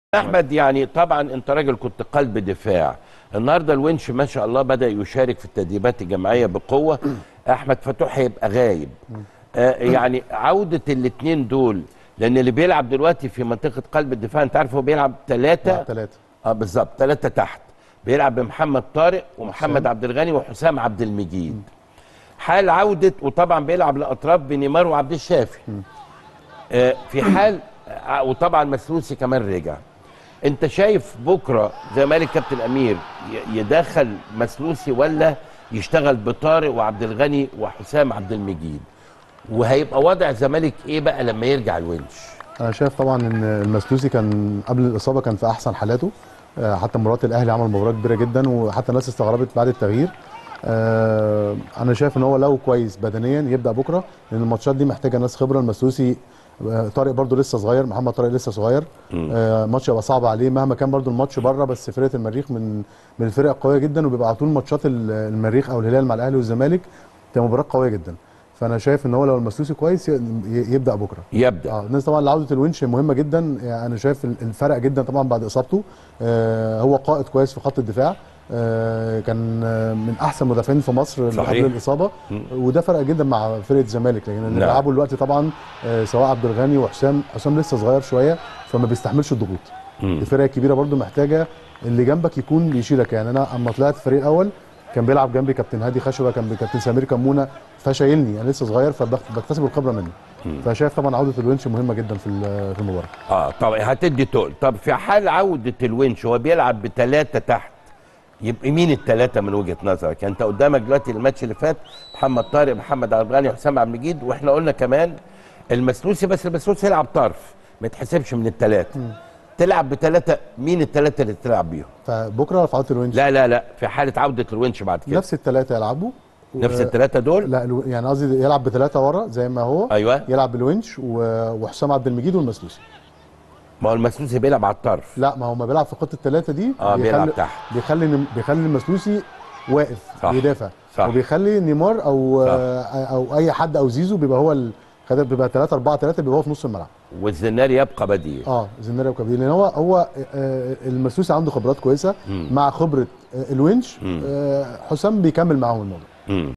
احمد يعني طبعا انت راجل كنت قلب دفاع النهارده الونش ما شاء الله بدا يشارك في التدريبات الجماعيه بقوه احمد فتوح هيبقى غايب آه يعني عوده الاثنين دول لان اللي بيلعب دلوقتي في منطقه قلب الدفاع انت عارف هو بيلعب ثلاثه ثلاثة اه بالظبط ثلاثه تحت بيلعب بمحمد طارق ومحمد حسام. عبد الغني وحسام عبد المجيد حال عوده وطبعا بيلعب الاطراف بنيمار وعبد الشافي آه في حال آه وطبعا مسلوسي كمان رجع انت شايف بكره زي ما قال الكابتن امير ي- يدخل مسلوسي ولا يشتغل بطارق وعبد الغني وحسام عبد المجيد وهيبقى وضع الزمالك ايه بقى لما يرجع الونش انا شايف طبعا ان المسلوسي كان قبل الاصابه كان في احسن حالاته آه، حتى مباراه الاهلي عمل مباراه كبيره جدا وحتى الناس استغربت بعد التغيير آه، انا شايف ان هو لو كويس بدنيا يبدا بكره لان الماتشات دي محتاجه ناس خبره المسلوسي آه، طارق برضو لسه صغير محمد طارق لسه صغير آه، ماتش هيبقى صعب عليه مهما كان برضو الماتش بره بس فرقه المريخ من من الفرق القويه جدا وبيبقى على طول ماتشات ال- المريخ او الهلال مع الاهلي والزمالك بتبقى مباراه قويه جدا فانا شايف ان هو لو المسلوسي كويس ي- ي- يبدا بكره يبدا اه الناس طبعا عوده الونش مهمه جدا يعني انا شايف ال- الفرق جدا طبعا بعد اصابته آه هو قائد كويس في خط الدفاع آه كان آه من احسن مدافعين في مصر صحيح. قبل الاصابه وده فرق جدا مع فرقه الزمالك لان اللي نعم. بيلعبوا دلوقتي طبعا آه سواء عبد الغني وحسام حسام لسه صغير شويه فما بيستحملش الضغوط الفرق الكبيره برضو محتاجه اللي جنبك يكون بيشيلك يعني انا اما طلعت الفريق الاول كان بيلعب جنبي كابتن هادي خشبه كان كابتن سمير كمونه فشايلني انا لسه صغير فبكتسب الخبره منه فشايف طبعا عوده الونش مهمه جدا في ال- في المباراه اه طب هتدي تقل طب في حال عوده الونش هو بيلعب بثلاثه تحت يبقى مين الثلاثه من وجهه نظرك انت قدامك دلوقتي الماتش اللي فات محمد طارق محمد عبد الغني وحسام عبد المجيد واحنا قلنا كمان المسلوسي بس المسلوسي يلعب طرف ما يتحسبش من الثلاثه تلعب بثلاثه مين الثلاثه اللي تلعب بيهم فبكره في عوده الونش لا لا لا في حاله عوده الونش بعد كده نفس الثلاثه يلعبوا و- نفس الثلاثه دول لا الو- يعني قصدي يلعب بثلاثه ورا زي ما هو ايوه يلعب بالونش و- وحسام عبد المجيد والمسلوسي ما هو المسلوسي بيلعب على الطرف لا ما هو ما بيلعب في خط الثلاثه دي اه بيلعب بيخلي تحت بيخلي بيخلي المسلوسي واقف صح. بيدافع صح. وبيخلي نيمار او صح. آه او اي حد او زيزو بيبقى هو ال... خد- بيبقى 3 4 3 بيبقى هو في نص الملعب والزناري يبقى بديل اه زناري وكابدين لان هو هو آه المسلوسي عنده خبرات كويسه مع خبره آه الونش آه حسام بيكمل معاهم الموضوع مم.